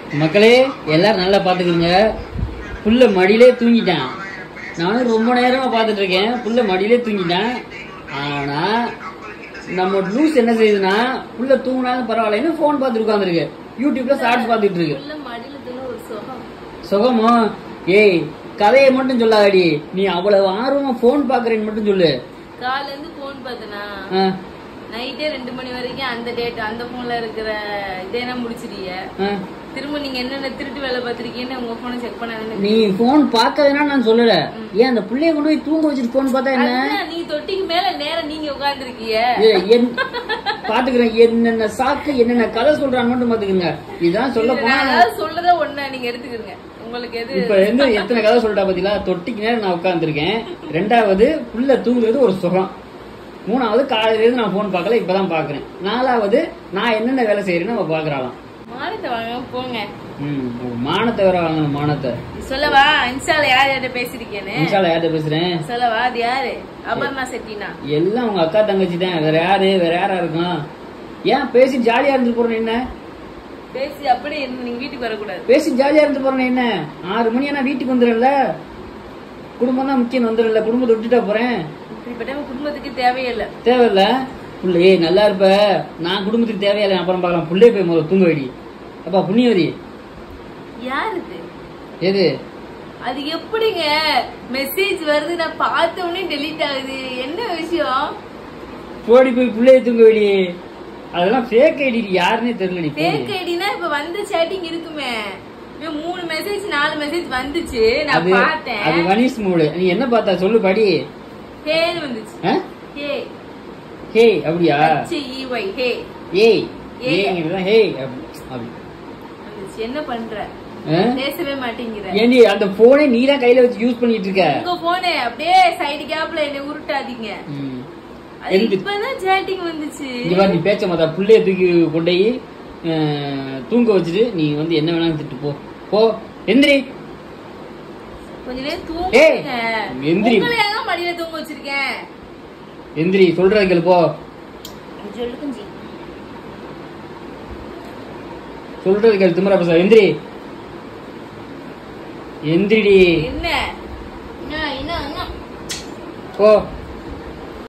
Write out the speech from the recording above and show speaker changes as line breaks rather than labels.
மக்களே எல்லாரும் நல்லா பாத்துக்கிறீங்க புள்ள மடியிலே தூங்கிட்டான் நானும் ரொம்ப நேரமா பார்த்துட்டு இருக்கேன் புள்ள மடியிலே தூங்கிட்டான் ஆனா நம்ம லூஸ் என்ன செய்யுதுன்னா புள்ள தூங்கினாலும் பரவாயில்லைன்னு ஃபோன் பார்த்துட்டு உட்காந்துருக்கு யூடியூப்ல ஷார்ட்ஸ் பார்த்துட்டு இருக்கு
உள்ள மடியில தின்னு ஒரு சுகம்
சுகமோ ஏய் கதையை மட்டும் சொல்லாதடி நீ அவ்வளவு ஆர்வமா ஃபோன் பாக்குறேன்னு மட்டும் சொல்லு
காலைல இருந்து போன் பார்த்தனா
ஆ,
நைட்டே ரெண்டு மணி வரைக்கும் அந்த டேட் அந்த போன்ல இருக்கிற இதெல்லாம் முடிச்சிட்டீங்க
ஆ.
திரும்ப நீங்க என்னென்ன திருட்டு வேலை பார்த்திருக்கீங்கன்னு உங்க போனை செக் பண்ண
நீ ஃபோன் பார்க்கறதுனா நான் சொல்லல ஏன் அந்த புள்ளைய கொண்டு போய் தூங்க வச்சுட்டு ஃபோன் பார்த்தா என்ன
அதுதான் நீங்க தொட்டிக்கு மேல நேரம் நீங்க உட்கார்ந்துருக்கீங்க
ஏய், என் பாத்துக்கிறேன் என்னென்ன சாக்கு என்னென்ன கதை சொல்றான்னு மட்டும் பாத்துக்கங்க இதான் சொல்ல போனா
நான் அதாவது சொல்றத ஒண்ணு நீங்க எடுத்துக்கிறீங்க உங்களுக்கு எது
இப்ப இருந்து எத்தனை கதை சொல்லிட்டா பாத்தீங்களா தொட்டிக்கு நேரம் நான் உட்கார்ந்துருக்கேன் ரெண்டாவது புள்ள தூங்குறது ஒரு சுகம் மூணாவது காலையில இருந்து நான் போன் பார்க்கல இப்பதான் பாக்குறேன் நாலாவது நான் என்னென்ன வேலை செய்யறேன்னு அவ பாக்குறாளாம்
மானத்தை வாங்க போங்க
ம் உன் மானத்தை வேற வாங்கணும் மானத்தை
சொல்லவா இன்ஸ்டால யார் யார்ட்ட பேசிருக்கேன்னு
இன்ஷால யார்கிட்ட பேசுறேன்
சொல்லவா அது யாரு அபர்ணா செட்டினா
எல்லாம் உங்க அக்கா தங்கச்சி தான் வேற யாரு வேற யாரா இருக்கும் ஏன் பேசி ஜாலியா இருந்து போறேன் என்ன
பேசி அப்படியே இருந்து நீங்க வீட்டுக்கு வரக்கூடாது
பேசி ஜாலியா இருந்து போறேன் என்ன ஆறு மணி ஆனா வீட்டுக்கு வந்துடும்ல குடும்பம் தான் முக்கியம் வந்துடும்ல குடும்பத்தை விட்டுட்டா போறேன்
இப்படிப்பட்ட குடும்பத்துக்கு தேவையில்லை
தேவையில்ல புள்ள ஏய் நல்லா இருப்ப நான் குடும்பத்துக்கு தேவையில்லை அப்புறம் பார்க்கலாம் புள்ளைய போய் முதல்ல தூங்க வைடி அப்பா புண்ணியவதி
யாருக்கு
எது
அது எப்படிங்க மெசேஜ் வருது நான் பார்த்த உடனே டெலீட் ஆகுது என்ன விஷயம்
போடி போய் புள்ளைய தூங்க வைடி அதெல்லாம் ஃபேக் ஐடி யாருன்னே தெரியல
ஃபேக் ஐடினா இப்ப வந்த சேட்டிங் இருக்குமே இப்ப மூணு மெசேஜ் நாலு மெசேஜ் வந்துச்சு நான்
அது அது
பார்த்தேன்
வனிஸ் மூடு நீ என்ன பார்த்தா சொல்லு படி
ஹேன்னு வந்துச்சு
ஆ?
ஹே
ஹே அப்படியா
ஹெச் இ ஒய் ஹே
ஏய்
ஏய்.
ஏங்கிறதா ஹே அப்படி அப்படி
வந்துச்சு என்ன பண்ற
ஆ?
பேசவே மாட்டேங்கிற
ஏண்டி அந்த போனே நீ தான் கையில வச்சு யூஸ் பண்ணிட்டு இருக்க
உங்க போனே அப்படியே சைடு கேப்ல என்ன உருட்டாதீங்க
ம்.
அது
எதுக்கு?
இப்பதான் சேட்டிங் வந்துச்சு
இங்க பாரு நீ பேச்ச மாதா புள்ளைய தூக்கி கொண்டு போய் அஹ், தூங்க வச்சுட்டு நீ வந்து என்ன வேணாலும் திட்டு போ போ எந்திரி
கொஞ்ச நேரம்
ஏய்,
தூங்குங்க
எந்திரி.
உங்களை எங்க மடியில தூங்க வச்சிருக்கேன்
எந்திரி சொல்றது கேளு போ
சொல்லு குஞ்சி
சொல்றது கேளு திமிரா பேச எந்திரி எந்திரிடி
என்ன என்ன என்ன என்ன
போ